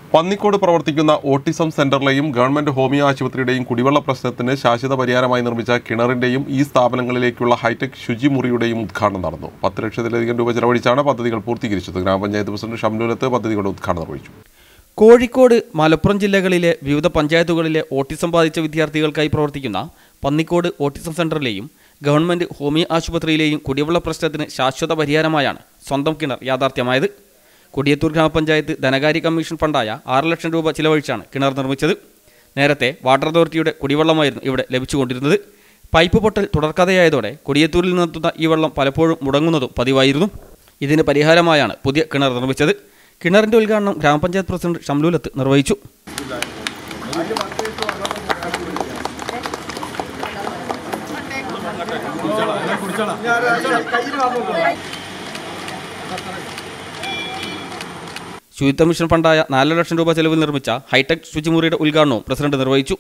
പന്നിക്കോട് പ്രവർത്തിക്കുന്ന ഓട്ടിസം സെന്ററിലെയും government homeo ആശുപത്രിയുടെയും കുടിവെള്ള പ്രശ്നത്തിന് ശാശ്വത പരിഹാരമായി നിർമ്മിച്ച കിണറിന്റെയും ഈ സ്ഥാപനങ്ങളിലേക്കുള്ള ഹൈടെക് ശുചിമുറിയുടെയും ഉദ്ഘാടനം നടന്നു പത്ത് ലക്ഷത്തിലധികം രൂപ ചെലവഴിച്ചാണ് പദ്ധതികൾ പൂർത്തീകരിച്ചത് ഗ്രാമപഞ്ചായത്ത് പ്രസിഡന്റ് ഷംലൂലത്ത് പദ്ധതികളുടെ ഉദ്ഘാടനം നിർവഹിച്ചു കോഴിക്കോട് മലപ്പുറം ജില്ലകളിലെ വിവിധ പഞ്ചായത്തുകളിലെ ഓട്ടിസം ബാധിച്ച വിദ്യാർത്ഥികൾക്കായി പ്രവർത്തിക്കുന്ന പന്നിക്കോട് ഓട്ടിസം സെന്ററിലെയും ഗവൺമെന്റ് ഹോമിയോ ആശുപത്രിയിലെയും കുടിവെള്ള പ്രശ്നത്തിന് ശാശ്വത പരിഹാരമായാണ് സ്വന്തം കിണർ യാഥാർത്ഥ്യമായത് കൊടിയത്തൂർ ഗ്രാമപഞ്ചായത്ത് ധനകാര്യ കമ്മീഷൻ ഫണ്ടായ ആറ് ലക്ഷം രൂപ ചിലവഴിച്ചാണ് കിണർ നിർമ്മിച്ചത് നേരത്തെ വാട്ടർ അതോറിറ്റിയുടെ കുടിവെള്ളമായിരുന്നു ഇവിടെ ലഭിച്ചുകൊണ്ടിരുന്നത് പൈപ്പ് പൊട്ടൽ തുടർക്കഥയായതോടെ കൊടിയത്തൂരിൽ നിന്നെത്തുന്ന ഈ വെള്ളം പലപ്പോഴും മുടങ്ങുന്നതും പതിവായിരുന്നു ഇതിന് പരിഹാരമായാണ് പുതിയ കിണർ നിർമ്മിച്ചത് കിണറിന്റെ ഉദ്ഘാടനം ഗ്രാമപഞ്ചായത്ത് പ്രസിഡന്റ് ഷംലൂലത്ത് നിർവഹിച്ചു ശുചിത്വ മിഷൻ ഫണ്ടായ നാല് ലക്ഷം രൂപ ചെലവിൽ നിർമ്മിച്ച ഹൈടെക് ശുചിമുറിയുടെ ഉദ്ഘാടനവും പ്രസിഡന്റ് നിർവഹിച്ചു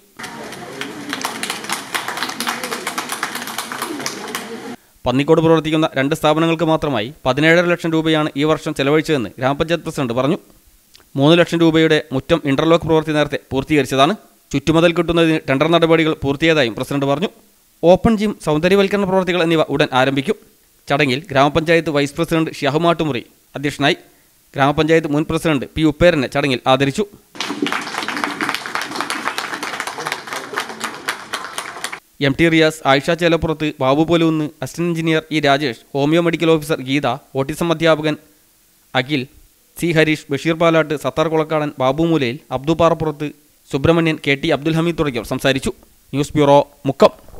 പന്നിക്കോട് പ്രവർത്തിക്കുന്ന രണ്ട് സ്ഥാപനങ്ങൾക്ക് മാത്രമായി പതിനേഴര ലക്ഷം രൂപയാണ് ഈ വർഷം ചെലവഴിച്ചതെന്ന് ഗ്രാമപഞ്ചായത്ത് പ്രസിഡന്റ് പറഞ്ഞു മൂന്ന് ലക്ഷം രൂപയുടെ മുറ്റം ഇന്റർലോക്ക് പ്രവൃത്തി നേരത്തെ പൂർത്തീകരിച്ചതാണ് ചുറ്റുമതിൽ കിട്ടുന്നതിന് ടെൻഡർ നടപടികൾ പൂർത്തിയായതായും പ്രസിഡന്റ് പറഞ്ഞു ഓപ്പൺ ജിം സൗന്ദര്യവൽക്കരണ പ്രവർത്തികൾ എന്നിവ ഉടൻ ആരംഭിക്കും ചടങ്ങിൽ ഗ്രാമപഞ്ചായത്ത് വൈസ് പ്രസിഡന്റ് ഷഹമാട്ടുമുറി അധ്യക്ഷനായി ഗ്രാമപഞ്ചായത്ത് മുൻ പ്രസിഡന്റ് പി ഉപ്പേരനെ ചടങ്ങിൽ ആദരിച്ചു എം ടി റിയാസ് ആയിഷ ചേലപ്പുറത്ത് ബാബു പോലൂന്ന് assistant engineer E Rajesh homeo medical officer Geetha autism അധ്യാപകൻ Akhil C Harish Basheer Palatt Sathar Kulakkadan Babu Moolayil Abdu Parappurath Subramanian K T Abdul Hameed തുടങ്ങിയവർ സംസാരിച്ചു ന്യൂസ് ബ്യൂറോ മുക്കം